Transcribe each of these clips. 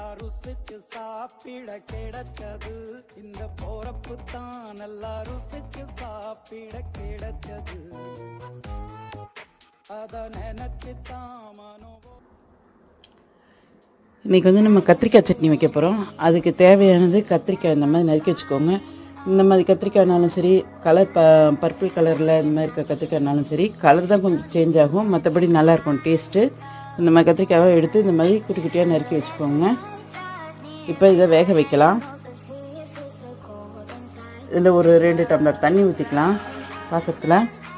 நல்லா ருசிச்சு சாப்பிட கிடைச்சது இந்த போறப்பு தான் நல்லா ருசிச்சு சாப்பிட கிடைச்சது அத நினைச்சு தான் மனோ இன்றைக்கி வந்து நம்ம கத்திரிக்காய் சட்னி வைக்க போகிறோம் அதுக்கு தேவையானது கத்திரிக்காய் இந்த மாதிரி நறுக்கி வச்சுக்கோங்க இந்த மாதிரி கத்திரிக்காய்னாலும் சரி கலர் ப பர்பிள் கலரில் இந்த மாதிரி இருக்க கத்திரிக்காய்னாலும் சரி கலர் தான் கொஞ்சம் சேஞ்ச் ஆகும் மற்றபடி நல்லாயிருக்கும் டேஸ்ட்டு இந்த மாதிரி கத்திரிக்காவை எடுத்து இந்த மாதிரி குட்டி குட்டியாக நறுக்கி வச்சுக்கோங்க இப்போ இதை வேக வைக்கலாம் இதில் ஒரு ரெண்டு டம்ளர் தண்ணி ஊற்றிக்கலாம் பாத்திரத்தில்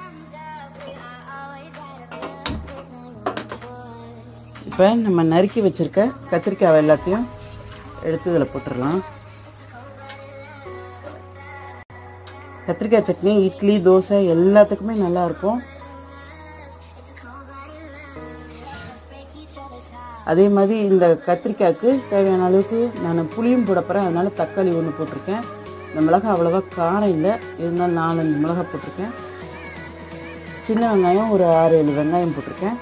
இப்போ நம்ம நறுக்கி வச்சுருக்க கத்திரிக்காய் எல்லாத்தையும் எடுத்து இதில் போட்டுடலாம் கத்திரிக்காய் சட்னி இட்லி தோசை எல்லாத்துக்குமே நல்லா இருக்கும் அதே மாதிரி இந்த கத்திரிக்காய்க்கு தேவையான அளவுக்கு நான் புளியும் போட போகிறேன் அதனால தக்காளி ஒன்று போட்டிருக்கேன் இந்த மிளகா அவ்வளோவா காரம் இல்லை இருந்தாலும் நாலஞ்சு மிளகா போட்டிருக்கேன் சின்ன வெங்காயம் ஒரு ஆறு ஏழு வெங்காயம் போட்டிருக்கேன்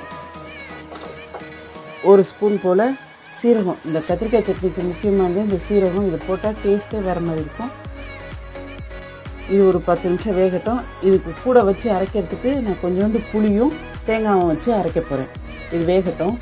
ஒரு ஸ்பூன் போல் சீரகம் இந்த கத்திரிக்காய் சட்னிக்கு முக்கியமானது இந்த சீரகம் இது போட்டால் டேஸ்ட்டே வேறு மாதிரி இருக்கும் இது ஒரு பத்து நிமிஷம் வேகட்டும் இதுக்கு கூட வச்சு அரைக்கிறதுக்கு நான் கொஞ்சோண்டு புளியும் தேங்காயும் வச்சு அரைக்க போகிறேன் இது வேகட்டும்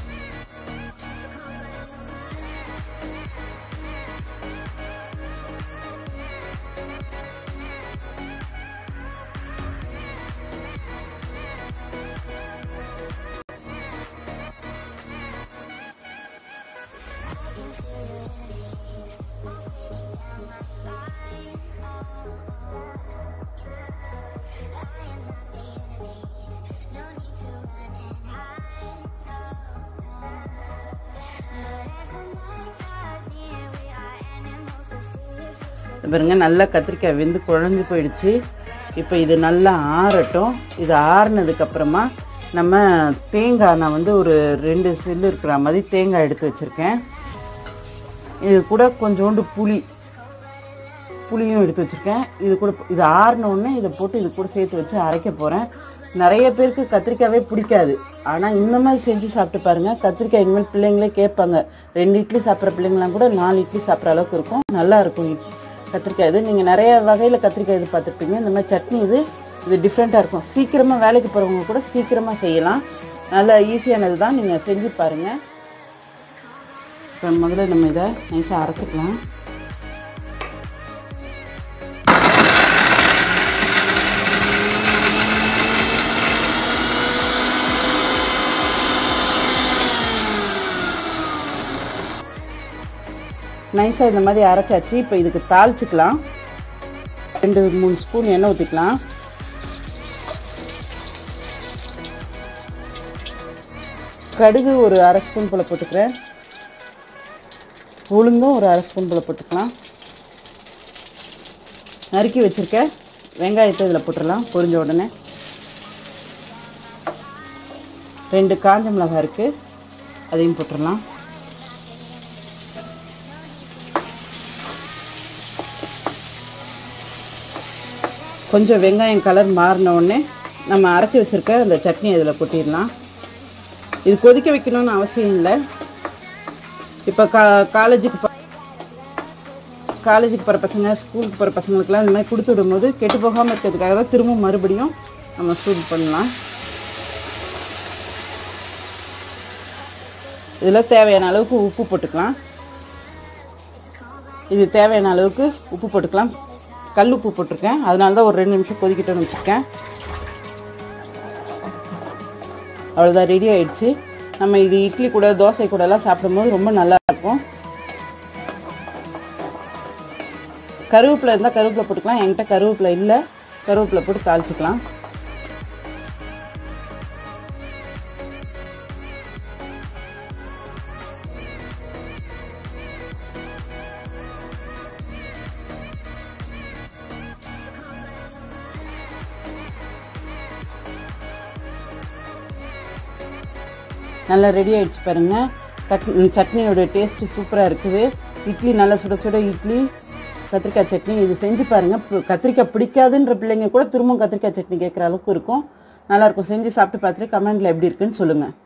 இது பாருங்க நல்லா கத்திரிக்காய் வெந்து குழஞ்சு போயிடுச்சு இப்போ இது நல்லா ஆறட்டும் இது ஆறுனதுக்கப்புறமா நம்ம தேங்காய் நான் வந்து ஒரு ரெண்டு சில்லு இருக்கிற மாதிரி தேங்காய் எடுத்து வச்சுருக்கேன் இது கூட கொஞ்சோண்டு புளி புளியும் எடுத்து வச்சுருக்கேன் இது கூட இது ஆறின உடனே இதை போட்டு இது கூட சேர்த்து வச்சு அரைக்க போகிறேன் நிறைய பேருக்கு கத்திரிக்காவே பிடிக்காது ஆனால் இந்த மாதிரி செஞ்சு சாப்பிட்டு பாருங்கள் கத்திரிக்காய் இனிமேல் பிள்ளைங்களே கேட்பாங்க ரெண்டு இட்லி சாப்பிட்ற பிள்ளைங்களாம் கூட நாலு இட்லி சாப்பிட்ற அளவுக்கு இருக்கும் நல்லா இருக்கும் இட்- கத்திரிக்காய் இது நீங்கள் நிறைய வகையில் கத்திரிக்காய் இது பார்த்துருப்பீங்க இந்த மாதிரி சட்னி இது இது டிஃப்ரெண்ட்டாக இருக்கும் சீக்கிரமாக வேலைக்கு போகிறவங்க கூட சீக்கிரமாக செய்யலாம் நல்லா ஈஸியானது தான் நீங்கள் செஞ்சு பாருங்கள் இப்போ முதல்ல நம்ம இதை நைஸாக அரைச்சிக்கலாம் நைஸாக இந்த மாதிரி அரைச்சாச்சு இப்போ இதுக்கு தாளிச்சுக்கலாம் ரெண்டு மூணு ஸ்பூன் எண்ணெய் ஊற்றிக்கலாம் கடுகு ஒரு அரை ஸ்பூன் போல் போட்டுக்கிறேன் உளுந்தும் ஒரு அரை ஸ்பூன் போல் போட்டுக்கலாம் நறுக்கி வச்சுருக்க வெங்காயத்தை இதில் போட்டுடலாம் பொரிஞ்ச உடனே ரெண்டு காஞ்ச மிளகாய் இருக்குது அதையும் போட்டுடலாம் கொஞ்சம் வெங்காயம் கலர் மாறின உடனே நம்ம அரைச்சி வச்சுருக்க அந்த சட்னி அதில் கொட்டிடலாம் இது கொதிக்க வைக்கணும்னு அவசியம் இல்லை இப்போ கா காலேஜுக்கு ப காலேஜுக்கு போகிற பசங்க ஸ்கூலுக்கு போகிற பசங்களுக்குலாம் இந்த மாதிரி கொடுத்து விடும்போது கெட்டு போகாமல் இருக்கிறதுக்காக தான் திரும்ப மறுபடியும் நம்ம சூடு பண்ணலாம் இதில் தேவையான அளவுக்கு உப்பு போட்டுக்கலாம் இது தேவையான அளவுக்கு உப்பு போட்டுக்கலாம் கல் உப்பு போட்டிருக்கேன் அதனால தான் ஒரு ரெண்டு நிமிஷம் கொதிக்கிட்டோன்னு வச்சுருக்கேன் அவ்வளோதான் ரெடி ஆயிடுச்சு நம்ம இது இட்லி கூட தோசை கூட எல்லாம் சாப்பிடும்போது ரொம்ப நல்லா இருக்கும் கருவேப்பிலை இருந்தால் கருவேப்பிலை போட்டுக்கலாம் என்கிட்ட கருவேப்பிலை இல்லை கருவேப்பிலை போட்டு தாளிச்சுக்கலாம் நல்லா ரெடி ஆயிடுச்சு பாருங்க கட் சட்னியோட டேஸ்ட்டு சூப்பராக இருக்குது இட்லி நல்லா சுட சுட இட்லி கத்திரிக்காய் சட்னி இது செஞ்சு பாருங்கள் இப்போ கத்திரிக்காய் பிடிக்காதுன்ற பிள்ளைங்க கூட திரும்பவும் கத்திரிக்காய் சட்னி கேட்குற அளவுக்கு இருக்கும் நல்லாயிருக்கும் செஞ்சு சாப்பிட்டு பார்த்துட்டு கமெண்ட்டில் எப்படி இருக்குன்னு சொல்லுங்கள்